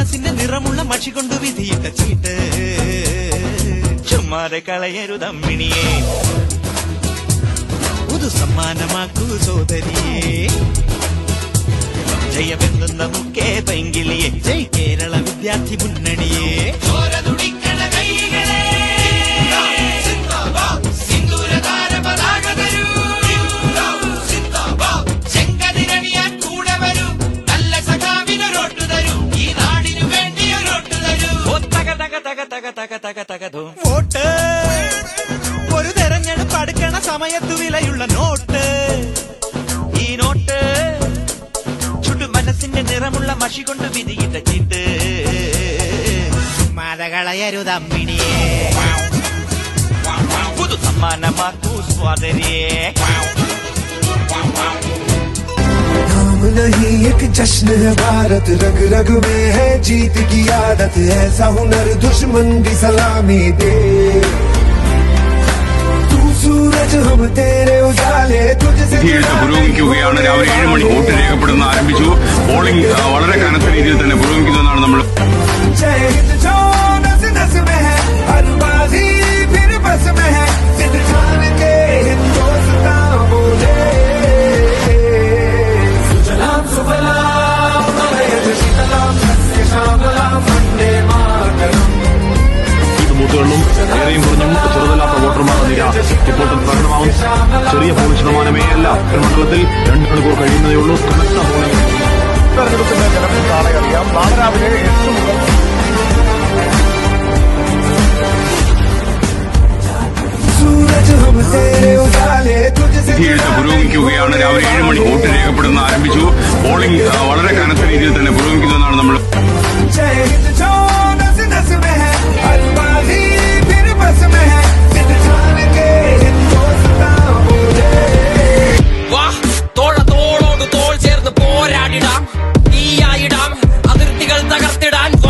മനസ്സിന്റെ നിറമുള്ള മഷി കൊണ്ട് വിധിയിട്ട ചീട്ട് ചുമ്മാതെ കളയരുതമ്മിണിയെ പുതു സമ്മാനമാക്കൂ സോദരിയെ ജയമെന്തുന്ന മുക്കേ പൈങ്കിളിയെ ജയ് കേരള വിദ്യാർത്ഥി മുന്നണിയെ ഓ, തക, തക, തക, തക, തക, തക, തക, ധൂം. വോട്ട് ഒരു തെരഞ്ഞെടുപ്പ് അടുക്കണ സമയത്ത് വിലയുള്ള നോട്ട് ഈ നോട്ട് ചുട്ടു മനസ്സിന്റെ നിറമുള്ള മഷി കൊണ്ട് വിധിയിട്ട ചീട്ട് മതകളയരുതമ്മിണിയെ പുതു സമ്മാനമാക്കൂ സ്വാതരിയെ नाम नहीं एक जश्न है भारत रग रग में है जीत की आदत ऐसा हुनर दुश्मन भी सलामी दे तू सूरज हम तेरे उजाले तुझसे വിധിയെഴുത്ത് പുരോഗമിക്കുകയാണ് രാവിലെ ഏഴ് മണി വോട്ട് രേഖപ്പെടുന്ന ആരംഭിച്ചു പോളിംഗ് ആ, വളരെ കനത്ത രീതിയിൽ തന്നെ പുരോഗമിക്കുന്നതാണ് നമ്മൾ जय हिंद जो नस नस में है हर बाजी फिर बस में है सिद्ध जान के हिंदुस्तान बोले सुजलाम सुफलाम मलयज शीतलाम सस्य श्यामलाम वन्दे मातरम् ഇത് ബൂത്തുകളിലും ഏറെയും കുറഞ്ഞും ചെറുതല്ലാത്ത വോട്ടർമാരുടെ നിര ഇപ്പോൾ പ്രകടമാവും ചെറിയ പോളിംഗ് ശതമാനമേ അല്ല ഒരു മണ്ഡലത്തിൽ രണ്ട് മണിക്കൂർ കഴിയുന്നതേ ഉള്ളൂ കനത്ത പോളിംഗ് തെരഞ്ഞെടുപ്പിന്റെ ജനത്തിൽ നാളെ അറിയാം നാളെ രാവിലെ എട്ട് മുതൽ सूरज हम तेरे उजाले तुझसे വിധിയെഴുത്ത് പുരോഗമിക്കുകയാണ് രാവിലെ ഏഴ് മണി വോട്ട് രേഖപ്പെടുന്ന ആരംഭിച്ചു പോളിംഗ് ആ, വളരെ കനത്ത രീതിയിൽ തന്നെ പുരോഗമിക്കുന്നതാണ് നമ്മൾ जय हिंद जो नस नस में है हर बाजी फिर बस में है सिद्ध जान के हिंदुस्तान बोले വാ തോള തോളോട് തോൾ ചേർന്ന് പോരാടിടാം തീയായിടാം അതിർത്തികൾ തകർത്തിടാൻ